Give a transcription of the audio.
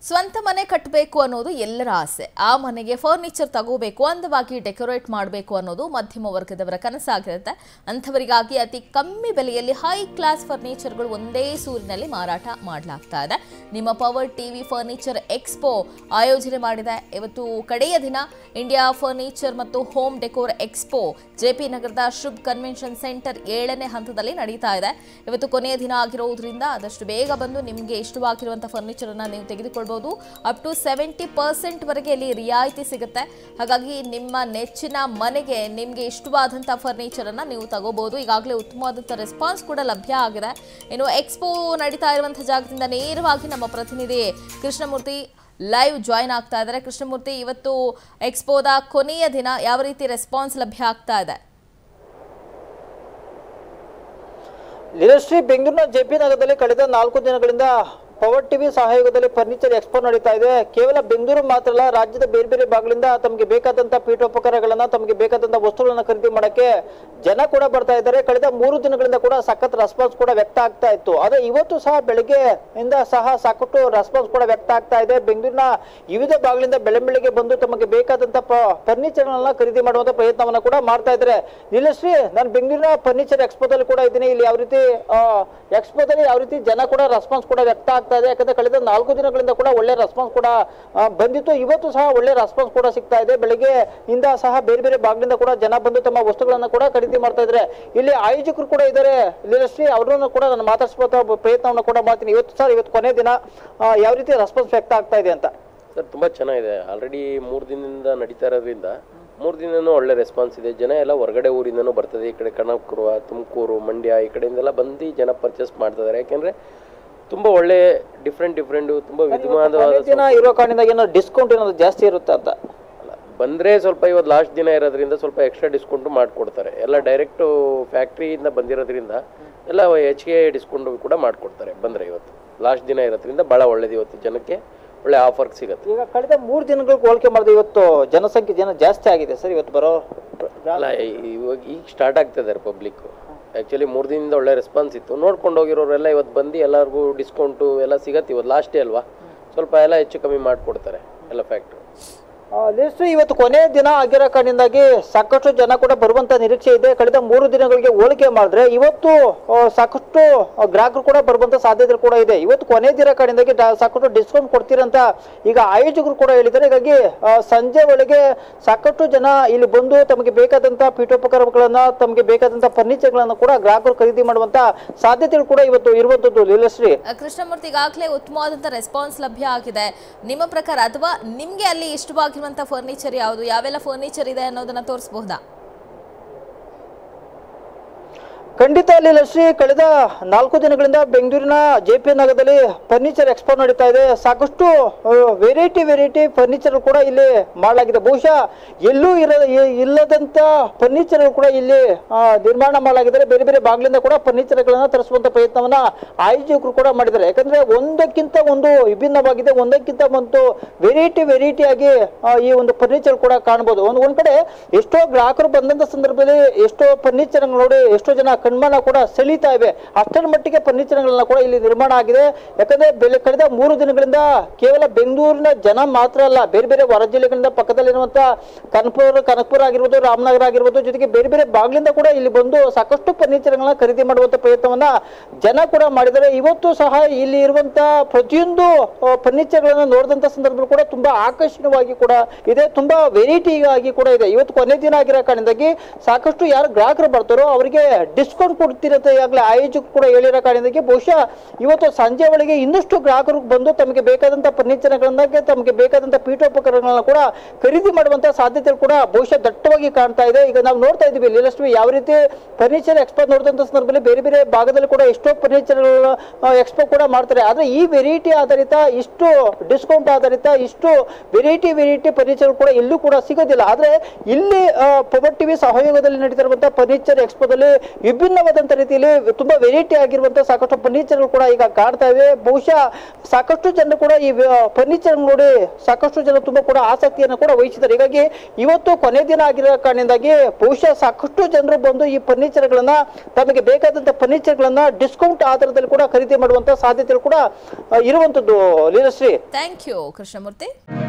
ಸ್ವಂತ ಮನೆ ಕಟ್ಟಬೇಕು ಅನ್ನೋದು ಎಲ್ಲರ ಆಸೆ ಆ ಮನೆಗೆ ಫರ್ನಿಚರ್ ತಗೋಬೇಕು ಅಂದವಾಗಿ ಡೆಕೋರೇಟ್ ಮಾಡಬೇಕು ಅನ್ನೋದು ಮಧ್ಯಮ ವರ್ಗದವರ ಕನಸಾಗಿರುತ್ತೆ ಅಂಥವರಿಗಾಗಿ ಅತಿ ಕಮ್ಮಿ ಬೆಲೆಯಲ್ಲಿ ಹೈ ಕ್ಲಾಸ್ ಫರ್ನಿಚರ್ಗಳು ಒಂದೇ ಸೂರಿನಲ್ಲಿ ಮಾರಾಟ ಮಾಡಲಾಗ್ತಾ ಇದೆ ನಿಮ್ಮ ಪವರ್ ಟಿವಿ ಫರ್ನಿಚರ್ ಎಕ್ಸ್ಪೋ ಆಯೋಜನೆ ಮಾಡಿದೆ ಇವತ್ತು ಕಡೆಯ ದಿನ ಇಂಡಿಯಾ ಫರ್ನಿಚರ್ ಮತ್ತು ಹೋಮ್ ಡೆಕೋರ್ ಎಕ್ಸ್ಪೋ ಜೆಪಿ ನಗರದ ಶುಭ್ ಕನ್ವೆನ್ಷನ್ ಸೆಂಟರ್ ಏಳನೇ ಹಂತದಲ್ಲಿ ನಡೀತಾ ಇದೆ ಇವತ್ತು ಕೊನೆಯ ದಿನ ಆಗಿರೋದ್ರಿಂದ ಆದಷ್ಟು ಬೇಗ ಬಂದು ನಿಮಗೆ ಇಷ್ಟವಾಗಿರುವಂಥ ಫರ್ನಿಚರ್ ಅನ್ನ ನೀವು ತೆಗೆದುಕೊಳ್ಬಹುದು ಅಪ್ ಟು ಸೆವೆಂಟಿ ಪರ್ಸೆಂಟ್ ವರೆಗೆ ಇಲ್ಲಿ ರಿಯಾಯಿತಿ ಸಿಗುತ್ತೆ ಹಾಗಾಗಿ ನಿಮ್ಮ ನೆಚ್ಚಿನ ಮನೆಗೆ ನಿಮಗೆ ಇಷ್ಟವಾದಂಥ ಫರ್ನಿಚರ್ ಅನ್ನ ನೀವು ತಗೋಬಹುದು ಈಗಾಗಲೇ ಉತ್ತಮವಾದಂಥ ರೆಸ್ಪಾನ್ಸ್ ಕೂಡ ಲಭ್ಯ ಆಗಿದೆ ಇನ್ನು ಎಕ್ಸ್ಪೋ ನಡೀತಾ ಇರುವಂಥ ಜಾಗದಿಂದ ನೇರವಾಗಿ ನಮ್ಮ ಪ್ರತಿನಿಧಿ ಕೃಷ್ಣಮೂರ್ತಿ ಲೈವ್ ಜಾಯ್ನ್ ಆಗ್ತಾ ಇದ್ದಾರೆ ಕೃಷ್ಣಮೂರ್ತಿ ಇವತ್ತು ಎಕ್ಸ್ಪೋದ ಕೊನೆಯ ದಿನ ಯಾವ ರೀತಿ ರೆಸ್ಪಾನ್ಸ್ ಲಭ್ಯ ಆಗ್ತಾ ಇದೆ ಲೀಲಶ್ರೀ ಬೆಂಗಳೂರಿನ ಜೆಪಿ ನಗರದಲ್ಲಿ ಕಳೆದ ನಾಲ್ಕು ದಿನಗಳಿಂದ ಪವರ್ ಟಿವಿ ಸಹಯೋಗದಲ್ಲಿ ಫರ್ನಿಚರ್ ಎಕ್ಸ್ಪೋ ನಡೀತಾ ಇದೆ ಕೇವಲ ಬೆಂಗಳೂರು ಮಾತ್ರ ಅಲ್ಲ ರಾಜ್ಯದ ಬೇರೆ ಬೇರೆ ಭಾಗಗಳಿಂದ ತಮಗೆ ಬೇಕಾದಂತ ಪೀಠೋಪಕರಣಗಳನ್ನ ತಮಗೆ ಬೇಕಾದಂತ ವಸ್ತುಗಳನ್ನ ಖರೀದಿ ಮಾಡಕ್ಕೆ ಜನ ಕೂಡ ಬರ್ತಾ ಇದ್ದಾರೆ ಕಳೆದ ಮೂರು ದಿನಗಳಿಂದ ಕೂಡ ಸಖತ್ ರೆಸ್ಪಾನ್ಸ್ ಕೂಡ ವ್ಯಕ್ತ ಆಗ್ತಾ ಇತ್ತು ಆದ್ರೆ ಇವತ್ತು ಸಹ ಬೆಳಗ್ಗೆ ಇಂದ ಸಹ ಸಾಕಷ್ಟು ರೆಸ್ಪಾನ್ಸ್ ಕೂಡ ವ್ಯಕ್ತ ಆಗ್ತಾ ಇದೆ ಬೆಂಗಳೂರಿನ ವಿವಿಧ ಭಾಗಗಳಿಂದ ಬೆಳೆ ಬೆಳಗ್ಗೆ ಬಂದು ತಮಗೆ ಬೇಕಾದಂತ ಫರ್ನಿಚರ್ ಗಳನ್ನ ಖರೀದಿ ಮಾಡುವಂತ ಪ್ರಯತ್ನವನ್ನ ಕೂಡ ಮಾಡ್ತಾ ಇದ್ದಾರೆ ನೀಲಶ್ರೀ ನಾನು ಬೆಂಗಳೂರಿನ ಫರ್ನಿಚರ್ ಎಕ್ಸ್ಪೋದಲ್ಲಿ ಕೂಡ ಇದ್ದೀನಿ ಇಲ್ಲಿ ಯಾವ ರೀತಿ ಎಕ್ಸ್ಪೋದಲ್ಲಿ ಯಾವ ರೀತಿ ಜನ ಕೂಡ ರೆಸ್ಪಾನ್ಸ್ ಕೂಡ ವ್ಯಕ್ತ ಆಗ್ತಾ ಇದೆ ಯಾಕಂದ್ರೆ ಕಳೆದ ನಾಲ್ಕು ದಿನಗಳಿಂದ ಕೂಡ ಒಳ್ಳೆ ರೆಸ್ಪಾನ್ಸ್ ಕೂಡ ಆ, ಬಂದಿತ್ತು ಇವತ್ತು ಸಹ ಒಳ್ಳೆ ರೆಸ್ಪಾನ್ಸ್ ಕೂಡ ಸಿಗ್ತಾ ಇದೆ ಬೆಳಿಗ್ಗೆ ಇಂದ ಸಹ ಬೇರೆ ಬೇರೆ ಭಾಗದಿಂದ ಕೂಡ ಜನ ಬಂದು ತಮ್ಮ ವಸ್ತುಗಳನ್ನ ಕೂಡ ಖರೀದಿ ಮಾಡ್ತಾ ಇದ್ದಾರೆ ಇಲ್ಲಿ ಆಯೋಜಕರು ಕೂಡ ಇದ್ದಾರೆ ಲೀಲಶ್ರೀ ಅವ್ರನ್ನು ಕೂಡ ನಾನು ಮಾತಾಡಿಸ್ಬೋದ ಪ್ರಯತ್ನವನ್ನು ಕೂಡ ಮಾಡ್ತೀನಿ ಇವತ್ತು ಸರ್ ಇವತ್ತು ಕೊನೆ ದಿನ ಆ, ಯಾವ ರೀತಿ ರೆಸ್ಪಾನ್ಸ್ ವ್ಯಕ್ತ ಆಗ್ತಾ ಇದೆ ಅಂತ ಸರ್ ತುಂಬ ಚೆನ್ನಾಗಿದೆ ಆಲ್ರೆಡಿ ಮೂರು ದಿನದಿಂದ ನಡೀತಾ ಇರೋದ್ರಿಂದ ಮೂರು ದಿನನೂ ಒಳ್ಳೆ ರೆಸ್ಪಾನ್ಸ್ ಇದೆ ಜನ ಎಲ್ಲ ಹೊರಗಡೆ ಊರಿಂದನೂ ಬರ್ತದೆ ಈ ಕಡೆ ಕನಕಪುರ ತುಮಕೂರು ಮಂಡ್ಯ ಈ ಕಡೆಯಿಂದೆಲ್ಲ ಬಂದು ಜನ ಪರ್ಚೇಸ್ ಮಾಡ್ತಾ ಇದ್ದಾರೆ ಯಾಕೆಂದರೆ ತುಂಬ ಒಳ್ಳೆ ಡಿಫ್ರೆಂಟ್ ಡಿಫ್ರೆಂಟು ತುಂಬ ಕೊನೆ ವಿಧವಾದ ದಿನ ಇರೋ ಕಾರಣದಿಂದ ಏನೋ ಡಿಸ್ಕೌಂಟ್ ಏನಾದ್ರು ಜಾಸ್ತಿ ಇರುತ್ತೆ ಅಂತ ಬಂದರೆ ಸ್ವಲ್ಪ ಇವತ್ತು ಲಾಸ್ಟ್ ದಿನ ಇರೋದ್ರಿಂದ ಸ್ವಲ್ಪ ಎಕ್ಸ್ಟ್ರಾ ಡಿಸ್ಕೌಂಟು ಮಾಡಿಕೊಡ್ತಾರೆ ಎಲ್ಲ ಡೈರೆಕ್ಟು ಫ್ಯಾಕ್ಟ್ರಿಯಿಂದ ಬಂದಿರೋದ್ರಿಂದ ಎಲ್ಲ ಹೆಚ್ಚಿಗೆ ಡಿಸ್ಕೌಂಟು ಕೂಡ ಮಾಡಿಕೊಡ್ತಾರೆ ಬಂದರೆ ಇವತ್ತು ಲಾಸ್ಟ್ ದಿನ ಇರೋದ್ರಿಂದ ಭಾಳ ಒಳ್ಳೇದು ಇವತ್ತು ಜನಕ್ಕೆ ಒಳ್ಳೆ ಆಫರ್ ಸಿಗುತ್ತೆ ಈಗ ಕಳೆದ ಮೂರು ದಿನಗಳಿಗೆ ಹೋಲಿಕೆ ಮಾಡಿದ್ರೆ ಇವತ್ತು ಜನಸಂಖ್ಯೆ ಜನ ಜಾಸ್ತಿ ಆಗಿದೆ ಸರ್ ಇವತ್ತು ಬರೋ ಅಲ್ಲ ಈ- ಇವಾಗ ಈಗ ಸ್ಟಾರ್ಟ್ ಆಗ್ತಿದ್ದಾರೆ ಪಬ್ಲಿಕ್ಕು ಆ್ಯಕ್ಚುಲಿ ಮೂರು ದಿನದಿಂದ ಒಳ್ಳೆ ರೆಸ್ಪಾನ್ಸ್ ಇತ್ತು ನೋಡ್ಕೊಂಡು ಹೋಗಿರೋರೆಲ್ಲ ಇವತ್ತು ಬಂದು ಎಲ್ಲರಿಗೂ ಡಿಸ್ಕೌಂಟು ಎಲ್ಲ ಸಿಗತ್ತೆ ಇವತ್ತು ಲಾಸ್ಟ್ ಡೇ ಅಲ್ವಾ ಸ್ವಲ್ಪ ಎಲ್ಲ ಹೆಚ್ಚು ಕಮ್ಮಿ ಮಾಡಿಕೊಡ್ತಾರೆ ಎಲ್ಲ ಫ್ಯಾಕ್ಟ್ರಿ ಲಿಸ್ಟ್ ಇವತ್ತು ಕೊನೆ ದಿನ ಆಗಿರೋ ಕಾರಣದಿಂದಾಗಿ ಸಾಕಷ್ಟು ಜನ ಕೂಡ ಬರುವಂತ ನಿರೀಕ್ಷೆ ಇದೆ ಕಳೆದ ಮೂರು ದಿನಗಳಿಗೆ ಹೋಲಿಕೆ ಮಾಡಿದ್ರೆ ಇವತ್ತು ಆ, ಸಾಕಷ್ಟು ಗ್ರಾಹಕರು ಕೂಡ ಬರುವಂತ ಸಾಧ್ಯತೆ ಕೂಡ ಇದೆ ಇವತ್ತು ಕೊನೆ ದಿನ ಕಾರಣದಿಂದಾಗಿ ಡ- ಸಾಕಷ್ಟು ಡಿಸ್ಕೌಂಟ್ ಕೊಡ್ತೀರಂತ ಈಗ ಆಯೋಜಕರು ಕೂಡ ಹೇಳಿದ್ದಾರೆ ಹೀಗಾಗಿ ಆ, ಸಂಜೆ ಒಳಗೆ ಸಾಕಷ್ಟು ಜನ ಇಲ್ಲಿ ಬಂದು ತಮಗೆ ಬೇಕಾದಂತ ಪೀಠೋಪಕರಣಗಳನ್ನ ತಮಗೆ ಬೇಕಾದಂತ ಫರ್ನಿಚರ್ಗಳನ್ನ ಕೂಡ ಗ್ರಾಹಕರು ಖರೀದಿ ಮಾಡುವಂತ ಸಾಧ್ಯತೆಗಳು ಕೂಡ ಇವತ್ತು ಇರುವಂತದ್ದು ಲೀಲಶ್ರೀ ಅಹ್, ಕೃಷ್ಣಮೂರ್ತಿ ಈಗಾಗಲೇ ಉತ್ತಮವಾದಂಥ ರೆಸ್ಪಾನ್ಸ್ ಲಭ್ಯ ಆಗಿದೆ ನಿಮ್ಮ ಪ್ರಕಾರ ಅಥವಾ ನಿಮಗೆ ಅಲ್ಲಿ ಇಷ್ಟವಾಗಿರುವಂಥ ಫರ್ನಿಚರ್ ಯಾವುದು ಯಾವೆಲ್ಲ ಫರ್ನಿಚರ್ ಇದೆ ಅನ್ನೋದನ್ನ ತೋರಿಸಬಹುದಾ ಖಂಡಿತ ಲೀಲಶ್ರೀ ಕಳೆದ ನಾಲ್ಕು ದಿನಗಳಿಂದ ಬೆಂಗಳೂರಿನ ಜೆ ಪಿ ನಗರದಲ್ಲಿ ಫರ್ನಿಚರ್ ಎಕ್ಸ್ಪೋ ನಡೀತಾ ಇದೆ ಸಾಕಷ್ಟು ವೆರೈಟಿ ವೆರೈಟಿ ಫರ್ನಿಚರ್ ಕೂಡ ಇಲ್ಲಿ ಮಾಡಲಾಗಿದೆ ಬಹುಶಃ ಎಲ್ಲೂ ಇರ ಇ- ಇಲ್ಲದಂತ ಫರ್ನಿಚರ್ ಕೂಡ ಇಲ್ಲಿ ಆ, ನಿರ್ಮಾಣ ಮಾಡಲಾಗಿದೆ ಬೇರೆ ಬೇರೆ ಭಾಗಗಳಿಂದ ಕೂಡ ಫರ್ನಿಚರ್ಗಳನ್ನ ತರಿಸುವಂತ ಪ್ರಯತ್ನವನ್ನ ಆಯೋಜಕರು ಕೂಡ ಮಾಡಿದ್ದಾರೆ ಯಾಕಂದ್ರೆ ಒಂದಕ್ಕಿಂತ ಒಂದು ವಿಭಿನ್ನವಾಗಿದೆ ಒಂದಕ್ಕಿಂತ ಒಂದು ವೆರೈಟಿ ವೆರೈಟಿ ಆಗಿ ಆ, ಈ ಒಂದು ಫರ್ನಿಚರ್ ಕೂಡ ಕಾಣಬಹುದು ಒಂದು ಒಂದ್ ಕಡೆ ಎಷ್ಟೋ ಗ್ರಾಹಕರು ಬಂದಂತ ಸಂದರ್ಭದಲ್ಲಿ ಎಷ್ಟೋ ಫರ್ನಿಚರ್ ನೋಡಿ ಎಷ್ಟೋ ಜನ ಕಣ್ಮನ ಕೂಡ ಸೆಳೀತಾ ಇವೆ ಅಷ್ಟರ ಮಟ್ಟಿಗೆ ಫರ್ನಿಚರ್ಗಳನ್ನ ಕೂಡ ಇಲ್ಲಿ ನಿರ್ಮಾಣ ಆಗಿದೆ ಯಾಕಂದ್ರೆ ಬೆಲೆ ಕಳೆದ ಮೂರು ದಿನಗಳಿಂದ ಕೇವಲ ಬೆಂಗಳೂರಿನ ಜನ ಮಾತ್ರ ಅಲ್ಲ ಬೇರೆ ಬೇರೆ ಹೊರ ಜಿಲ್ಲೆಗಳಿಂದ ಪಕ್ಕದಲ್ಲಿರುವಂತ ಕನಕಪುರ ಕನಕಪುರ ಆಗಿರ್ಬೋದು ರಾಮನಗರ ಆಗಿರ್ಬೋದು ಜೊತೆಗೆ ಬೇರೆ ಬೇರೆ ಭಾಗಗಳಿಂದ ಕೂಡ ಇಲ್ಲಿ ಬಂದು ಸಾಕಷ್ಟು ಫರ್ನಿಚರ್ಗಳನ್ನ ಖರೀದಿ ಮಾಡುವಂತ ಪ್ರಯತ್ನವನ್ನ ಜನ ಕೂಡ ಮಾಡಿದ್ದಾರೆ ಇವತ್ತು ಸಹ ಇಲ್ಲಿ ಇರುವಂತ ಪ್ರತಿಯೊಂದು ಫರ್ನಿಚರ್ಗಳನ್ನ ನೋಡಿದಂತ ಸಂದರ್ಭದಲ್ಲಿ ಕೂಡ ತುಂಬಾ ಆಕರ್ಷಣೀಯವಾಗಿ ಕೂಡ ಇದೆ ತುಂಬಾ ವೆರೈಟಿ ಆಗಿ ಕೂಡ ಇದೆ ಇವತ್ತು ಕೊನೆ ದಿನ ಆಗಿರೋ ಕಾರಣದಿಂದಾಗಿ ಸಾಕಷ್ಟು ಯಾರು ಗ್ರಾಹಕರು ಬರ್ತಾರೋ ಅವರಿಗೆ ಡಿಸ್ಕೌಂಟ್ ಕೊಡ್ತಿರತ್ತೆ ಈಗಾಗಲೇ ಆಯೋಜಕರು ಕೂಡ ಹೇಳಿರೋ ಕಾರಣದಿಂದಾಗಿ ಬಹುಶಃ ಇವತ್ತು ಸಂಜೆ ಒಳಗೆ ಇನ್ನಷ್ಟು ಗ್ರಾಹಕರು ಬಂದು ತಮಗೆ ಬೇಕಾದಂತ ಫರ್ನಿಚರ್ಗಳನ್ನ ತಮಗೆ ಬೇಕಾದಂತ ಪೀಠೋಪಕರಣಗಳನ್ನ ಕೂಡ ಖರೀದಿ ಮಾಡುವಂತ ಸಾಧ್ಯತೆ ಕೂಡ ಬಹುಶಃ ದಟ್ಟವಾಗಿ ಕಾಣ್ತಾ ಇದೆ ಈಗ ನಾವು ನೋಡ್ತಾ ಇದೀವಿ ಲೀಲಶ್ರೀ ಯಾವ ರೀತಿ ಫರ್ನಿಚರ್ ಎಕ್ಸ್ಪೋ ನೋಡಿದಂತ ಸಂದರ್ಭದಲ್ಲಿ ಬೇರೆ ಬೇರೆ ಭಾಗದಲ್ಲಿ ಕೂಡ ಎಷ್ಟೋ ಫರ್ನಿಚರ್ ಎಕ್ಸ್ಪೋ ಕೂಡ ಮಾಡ್ತಾರೆ ಆದ್ರೆ ಈ ವೆರೈಟಿ ಆಧಾರಿತ ಇಷ್ಟು ಡಿಸ್ಕೌಂಟ್ ಆಧಾರಿತ ಇಷ್ಟು ವೆರೈಟಿ ವೆರೈಟಿ ಫರ್ನಿಚರ್ ಕೂಡ ಎಲ್ಲೂ ಕೂಡ ಸಿಗೋದಿಲ್ಲ ಆದ್ರೆ ಇಲ್ಲಿ ಪವರ್ ಟಿವಿ ಸಹಯೋಗದಲ್ಲಿ ನಡೀತಿರುವಂತಹ ಫರ್ನಿಚರ್ ಎಕ್ಸ್ಪೋದಲ್ಲಿ ವಿಭಿನ್ನ ವಿಭಿನ್ನವಾದಂತ ರೀತಿಯಲ್ಲಿ ತುಂಬಾ ವೆರೈಟಿ ಆಗಿರುವಂತಹ ಸಾಕಷ್ಟು ಫರ್ನಿಚರ್ಗಳು ಕೂಡ ಈಗ ಕಾಡ್ತಾ ಇವೆ ಬಹುಶಃ ಸಾಕಷ್ಟು ಜನರು ಕೂಡ ಈ ಫರ್ನಿಚರ್ ನೋಡಿ ಸಾಕಷ್ಟು ಜನ ತುಂಬಾ ಕೂಡ ಆಸಕ್ತಿಯನ್ನು ಕೂಡ ವಹಿಸಿದ್ದಾರೆ ಹೀಗಾಗಿ ಇವತ್ತು ಕೊನೆ ದಿನ ಆಗಿರೋ ಕಾರಣದಿಂದಾಗಿ ಬಹುಶಃ ಸಾಕಷ್ಟು ಜನರು ಬಂದು ಈ ಫರ್ನಿಚರ್ಗಳನ್ನ ತಮಗೆ ಬೇಕಾದಂತ ಫರ್ನಿಚರ್ಗಳನ್ನ ಡಿಸ್ಕೌಂಟ್ ಆಧಾರದಲ್ಲಿ ಕೂಡ ಖರೀದಿ ಮಾಡುವಂತ ಸಾಧ್ಯತೆಗಳು ಕೂಡ ಆ, ಇರುವಂತದ್ದು ಲೀಲಶ್ರೀ ಥ್ಯಾಂಕ್ ಯು ಕೃಷ್ಣಮೂರ್ತಿ